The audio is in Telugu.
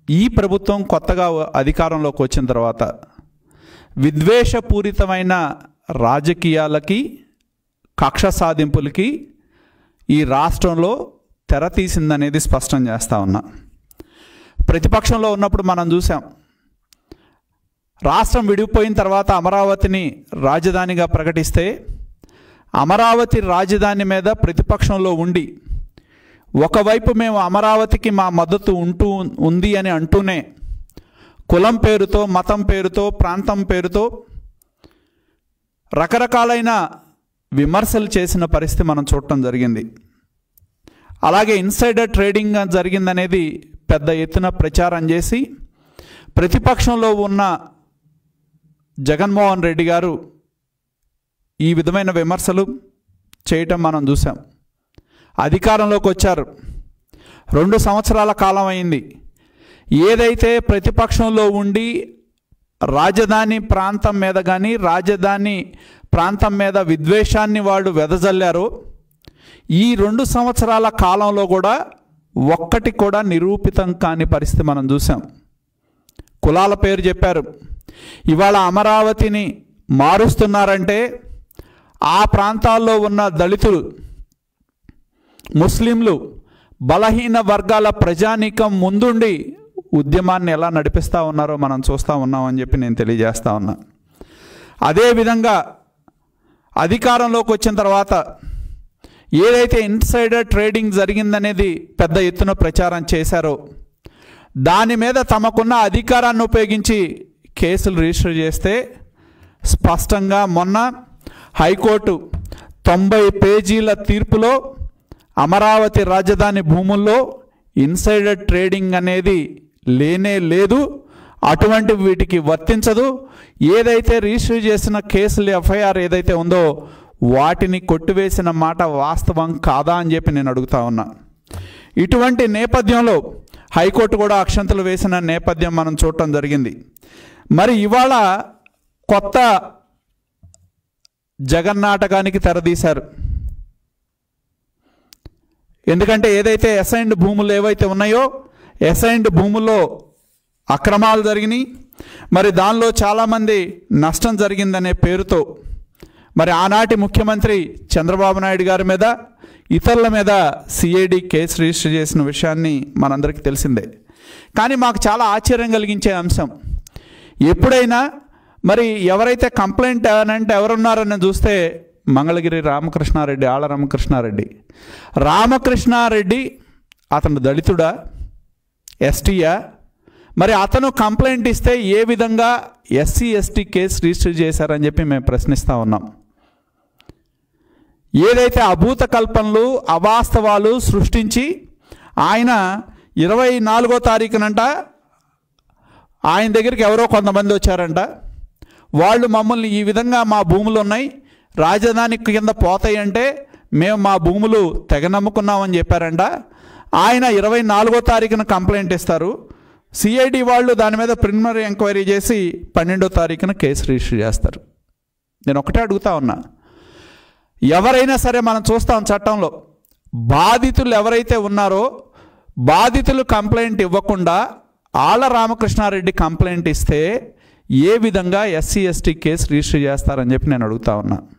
ఈ ప్రభుత్వం కొత్తగా అధికారంలోకి వచ్చిన తర్వాత విద్వేషపూరితమైన రాజకీయాలకి కక్ష సాధింపులకి ఈ రాష్ట్రంలో తెర తీసిందనేది స్పష్టం చేస్తా ఉన్నా ప్రతిపక్షంలో ఉన్నప్పుడు మనం చూసాం రాష్ట్రం విడిపోయిన తర్వాత అమరావతిని రాజధానిగా ప్రకటిస్తే అమరావతి రాజధాని మీద ప్రతిపక్షంలో ఉండి ఒకవైపు మేము అమరావతికి మా మద్దతు ఉంటూ ఉంది అని అంటూనే కులం పేరుతో మతం పేరుతో ప్రాంతం పేరుతో రకరకాలైన విమర్శలు చేసిన పరిస్థితి మనం చూడటం జరిగింది అలాగే ఇన్సైడర్ ట్రేడింగ్ జరిగిందనేది పెద్ద ఎత్తున ప్రచారం చేసి ప్రతిపక్షంలో ఉన్న జగన్మోహన్ రెడ్డి గారు ఈ విధమైన విమర్శలు చేయటం మనం చూసాం అధికారంలోకి వచ్చారు రెండు సంవత్సరాల కాలం అయింది ఏదైతే ప్రతిపక్షంలో ఉండి రాజధాని ప్రాంతం మీద కానీ రాజధాని ప్రాంతం మీద విద్వేషాన్ని వాళ్ళు వెదజల్లారో ఈ రెండు సంవత్సరాల కాలంలో కూడా ఒక్కటి కూడా నిరూపితం కాని పరిస్థితి మనం చూసాం కులాల పేరు చెప్పారు ఇవాళ అమరావతిని మారుస్తున్నారంటే ఆ ప్రాంతాల్లో ఉన్న దళితులు ముస్లింలు బలహీన వర్గాల ప్రజానీకం ముందుండి ఉద్యమాన్ని ఎలా నడిపిస్తూ ఉన్నారో మనం చూస్తూ ఉన్నామని చెప్పి నేను తెలియజేస్తా ఉన్నా అదేవిధంగా అధికారంలోకి వచ్చిన తర్వాత ఏదైతే ఇన్సైడర్ ట్రేడింగ్ జరిగిందనేది పెద్ద ఎత్తున ప్రచారం చేశారో దాని మీద తమకున్న అధికారాన్ని ఉపయోగించి కేసులు రిజిస్టర్ చేస్తే స్పష్టంగా మొన్న హైకోర్టు తొంభై పేజీల తీర్పులో అమరావతి రాజధాని భూముల్లో ఇన్సైడర్ ట్రేడింగ్ అనేది లేనే లేదు అటువంటి వీటికి వర్తించదు ఏదైతే రిజిస్టర్ చేసిన కేసులు ఎఫ్ఐఆర్ ఏదైతే ఉందో వాటిని కొట్టివేసిన మాట వాస్తవం కాదా అని చెప్పి నేను అడుగుతా ఉన్నా ఇటువంటి నేపథ్యంలో హైకోర్టు కూడా అక్షంతలు వేసిన నేపథ్యం మనం చూడటం జరిగింది మరి ఇవాళ కొత్త జగన్నాటకానికి తెరదీశారు ఎందుకంటే ఏదైతే అసైన్డ్ భూములు ఏవైతే ఉన్నాయో అసైన్డ్ భూముల్లో అక్రమాలు జరిగినాయి మరి దానిలో చాలామంది నష్టం జరిగిందనే పేరుతో మరి ఆనాటి ముఖ్యమంత్రి చంద్రబాబు నాయుడు గారి మీద ఇతరుల మీద సిఐడి కేసు రిజిస్టర్ చేసిన విషయాన్ని మనందరికీ తెలిసిందే కానీ మాకు చాలా ఆశ్చర్యం కలిగించే అంశం ఎప్పుడైనా మరి ఎవరైతే కంప్లైంట్ అంటే ఎవరున్నారని చూస్తే మంగళగిరి రామకృష్ణారెడ్డి ఆళ్ళ రామకృష్ణారెడ్డి రామకృష్ణారెడ్డి అతను దళితుడా ఎస్టీయా మరి అతను కంప్లైంట్ ఇస్తే ఏ విధంగా ఎస్సీ ఎస్టీ కేసు రిజిస్టర్ చేశారని చెప్పి మేము ప్రశ్నిస్తూ ఉన్నాం ఏదైతే అభూత కల్పనలు అవాస్తవాలు సృష్టించి ఆయన ఇరవై నాలుగో తారీఖునంట ఆయన దగ్గరికి ఎవరో కొంతమంది వచ్చారంట వాళ్ళు మమ్మల్ని ఈ విధంగా మా భూములు ఉన్నాయి రాజధాని కింద పోతాయి అంటే మేము మా భూములు తెగ నమ్ముకున్నామని చెప్పారంట ఆయన ఇరవై నాలుగో తారీఖున కంప్లైంట్ ఇస్తారు సిఐడి వాళ్ళు దాని మీద ప్రిలిమినరీ ఎంక్వైరీ చేసి పన్నెండో తారీఖున కేసు రిజిస్టర్ చేస్తారు నేను ఒకటే అడుగుతా ఉన్నా ఎవరైనా సరే మనం చూస్తాం చట్టంలో బాధితులు ఎవరైతే ఉన్నారో బాధితులు కంప్లైంట్ ఇవ్వకుండా ఆళ్ళ రామకృష్ణారెడ్డి కంప్లైంట్ ఇస్తే ఏ విధంగా ఎస్సీ ఎస్టీ కేసు రిజిస్టర్ చేస్తారని చెప్పి నేను అడుగుతా ఉన్నా